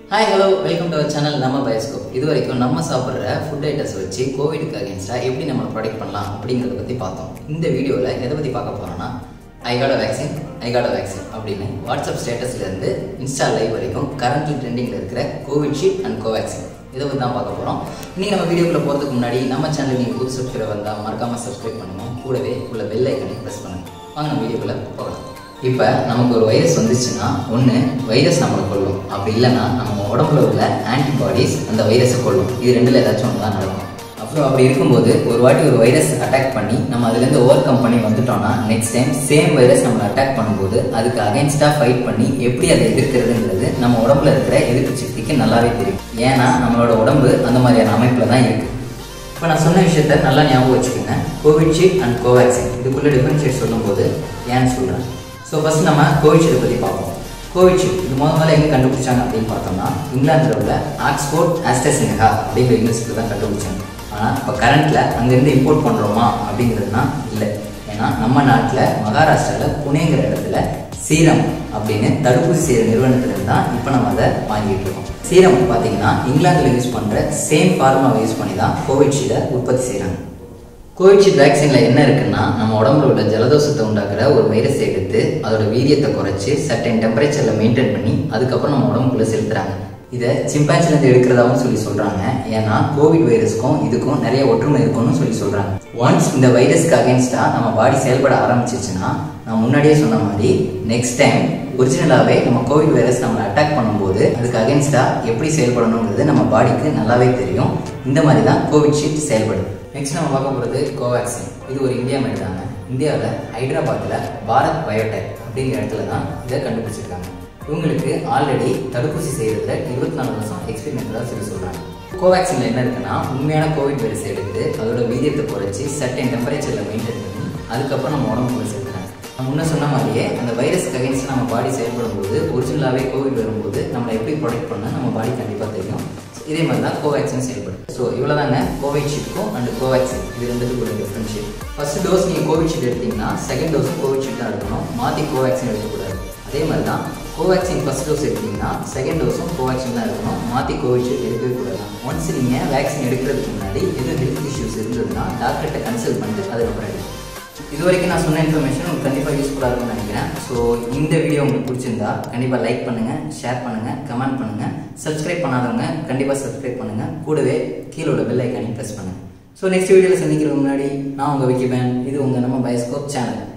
hi hello welcome to our channel நம்ம Bioscope இது வரைக்கும் நம்ம சாப்பிட்ற ஃபுட் ஐட்டம்ஸ் வச்சு கோவிடுக்கு அகேன்ஸ்டாக எப்படி நம்ம ப்ரொடெக்ட் பண்ணலாம் அப்படிங்கிறத பற்றி பார்த்தோம் இந்த வீடியோவில் எதை பற்றி பார்க்க போகிறோம்னா ஐகாட வேக்சின் ஐகாட வேக்சின் அப்படின்னு வாட்ஸ்அப் ஸ்டேட்டஸ்லேருந்து இன்ஸ்டா லைவ் வரைக்கும் கரண்ட்லி ட்ரெண்டிங்கில் இருக்கிற கோவிட்ஷீல்ட் அண்ட் கோவேக்சின் இதை பற்றி தான் பார்க்க போகிறோம் இன்றைக்கி நம்ம வீடியோக்குள்ளே போகிறதுக்கு முன்னாடி நம்ம சேனல் நீங்கள் புது சப்ஸ்கிரைபர் வந்தால் மறக்காமல் சப்ஸ்கிரைப் பண்ணுங்கள் கூடவே உள்ள பெல் ஐக்கனை ப்ரெஸ் பண்ணுங்கள் வாங்க நம்ம வீடியோக்குள்ளே போகலாம் இப்போ நமக்கு ஒரு வைரஸ் வந்துச்சுன்னா ஒன்று வைரஸ் நம்மளை கொல்லும் அப்படி இல்லைன்னா நம்ம உடம்புல உள்ள ஆன்டிபாடிஸ் அந்த வைரஸை கொல்லும் இது ரெண்டில் ஏதாச்சும் ஒன்று தான் நடக்கும் அப்புறம் அப்படி இருக்கும்போது ஒரு வாட்டி ஒரு வைரஸ் அட்டாக் பண்ணி நம்ம அதுலேருந்து ஓவர் கம் பண்ணி வந்துட்டோம்னா நெக்ஸ்ட் டைம் சேம் வைரஸ் நம்மளை அட்டாக் பண்ணும்போது அதுக்கு அகைன்ஸ்டாக ஃபைட் பண்ணி எப்படி அதை எதிர்க்கிறதுங்கிறது நம்ம உடம்புல இருக்கிற எதிர்ப்பு சக்திக்கு நல்லாவே தெரியும் ஏன்னா நம்மளோட உடம்பு அந்த மாதிரியான அமைப்பில் தான் இருக்குது இப்போ நான் சொன்ன விஷயத்த நல்லா ஞாபகம் வச்சுக்கோங்க கோவிட்ஷீல்ட் அண்ட் கோவேக்சின் இதுக்குள்ள டிஃபரன்ஷியேட் சொல்லும்போது ஏன்னு சொல்கிறேன் ஸோ ஃபஸ்ட் நம்ம கோவிட்ஷீல்டை பற்றி பார்ப்போம் கோவிட்ஷீல்ட் இது முதல் முதல்ல எங்கே கண்டுபிடிச்சாங்க அப்படின்னு பார்த்தோம்னா இங்கிலாந்தில் உள்ள ஆக்ஸ்போர்ட் ஆஸ்டர்சினகா அப்படிங்கிற யூனிவர்சிட்டியில் தான் கண்டுபிடிச்சாங்க ஆனால் இப்போ கரண்ட்டில் அங்கேருந்து இம்போர்ட் பண்ணுறோமா அப்படிங்கிறதுனா இல்லை ஏன்னா நம்ம நாட்டில் மகாராஷ்டிராவில் புனேங்கிற இடத்துல சீரம் அப்படின்னு தடுப்பூசி செய்கிற நிறுவனத்துலேருந்து தான் இப்போ நம்ம அதை வாங்கிட்டு இருக்கோம் சீரம் பார்த்தீங்கன்னா இங்கிலாந்தில் யூஸ் பண்ணுற சேம் ஃபார்முலாவை யூஸ் பண்ணி தான் கோவிட்ஷீல்டை உற்பத்தி செய்கிறாங்க கோவிட்ஷீல்ட் வேக்சினில் என்ன இருக்குன்னா நம்ம உடம்புல உள்ள ஜலதோஷத்தை உண்டாக்குற ஒரு வைரஸை எடுத்து அதோட வீரியத்தை குறைச்சி சர்டன் டெம்பரேச்சரில் மெயின்டைன் பண்ணி அதுக்கப்புறம் நம்ம உடம்புக்குள்ளே செலுத்துறாங்க இதை சிம்பான்சிலேருந்து எடுக்கிறதாவும் சொல்லி சொல்கிறாங்க ஏன்னா கோவிட் வைரஸ்க்கும் இதுக்கும் நிறைய ஒற்றுமை இருக்கும்னு சொல்லி சொல்கிறாங்க ஒன்ஸ் இந்த வைரஸ்க்கு அகேன்ஸ்டாக நம்ம பாடி செயல்பட ஆரம்பிச்சிச்சுன்னா நான் முன்னாடியே சொன்ன மாதிரி நெக்ஸ்ட் டைம் ஒரிஜினலாகவே நம்ம கோவிட் வைரஸ் நம்மளை அட்டாக் பண்ணும்போது அதுக்கு அகேன்ஸ்டாக எப்படி செயல்படணுங்கிறது நம்ம பாடிக்கு நல்லாவே தெரியும் இந்த மாதிரி தான் கோவிட்ஷீல்ட் செயல்படும் நெக்ஸ்ட் நம்ம பார்க்க போகிறது கோவேக்சின் இது ஒரு இந்தியா மேட் தாங்க இந்தியாவில் ஹைதராபாத்தில் பாரத் பயோடெக் அப்படிங்கிற இடத்துல தான் இதை கண்டுபிடிச்சிருக்காங்க இவங்களுக்கு ஆல்ரெடி தடுப்பூசி செய்கிறதுல இருபத்தி நாலு வருஷம் எக்ஸ்பீரியன்ஸ் தான் சொல்லி சொல்கிறாங்க கோவேக்சினில் என்ன இருக்குன்னா உண்மையான கோவிட் வைரஸ் எடுத்து அதோட வீரியத்தை குறைச்சி சர்டன் டெம்பரேச்சரில் மெயின்டைன் பண்ணி அதுக்கப்புறம் நம்ம உடம்புக்குள்ள சேர்க்குறாங்க நான் முன்ன சொன்ன மாதிரியே அந்த வைரஸ்க்கு அகேன்ஸ்ட் நம்ம பாடி செயல்படும் போது ஒரிஜினலாகவே கோவிட் வரும்போது நம்மளை எப்படி ப்ரொடெக்ட் பண்ண நம்ம பாடி கண்டிப்பாக தெரியும் இதே மாதிரி தான் கோவேக்சின் செயல்படும் ஸோ இவ்வளோ தாங்க கோவிட்ஷீல்டுக்கும் அண்ட் கோவேக்சின் இது ரெண்டுத்துக்கும் ஒரு டிஃப்ரென்ஷியேட் ஃபர்ஸ்ட் டோஸ் நீங்கள் கோவிட்ஷீல்ட் எடுத்தீங்கன்னா செகண்ட் டோஸும் கோவிட்ஷீல்ட் தான் எடுக்கணும் மாற்றி கோவேக்சின் எடுக்கக்கூடாது அதே மாதிரி தான் கோவேக்சின் ஃபர்ஸ்ட் டோஸ் எடுத்தீங்கன்னா செகண்ட் டோஸும் கோவேக்சின் தான் எடுக்கணும் மாற்றி கோவிட்ஷீல்ட் எடுக்கவே கூடாது ஒன்ஸ் நீங்கள் வேக்சின் எடுக்கிறதுக்கு முன்னாடி எதுவும் ஹெல்த் இஷ்யூஸ் இருந்ததுன்னா டாக்டர்கிட்ட கன்சல்ட் பண்ணிட்டு அதுக்கப்புறம் எடுக்கணும் இது வரைக்கும் நான் சொன்ன இன்ஃபர்மேஷன் உங்களுக்கு கண்டிப்பாக யூஸ்ஃபுல்லாக இருக்கும்னு நினைக்கிறேன் ஸோ இந்த வீடியோ உங்களுக்கு பிடிச்சிருந்தா கண்டிப்பாக லைக் பண்ணுங்கள் ஷேர் பண்ணுங்கள் கமெண்ட் பண்ணுங்கள் சப்ஸ்கிரைப் பண்ணாதவங்க கண்டிப்பாக சப்ஸ்கிரைப் பண்ணுங்கள் கூடவே கீழே உள்ள பெல் ஐக்கானையும் ப்ரெஸ் பண்ணுங்கள் ஸோ நெக்ஸ்ட் வீடியோவில் சந்திக்கிறதுக்கு முன்னாடி நான் உங்கள் விக்கிபேன் இது உங்கள் நம்ம பயோஸ்கோப் சேனல்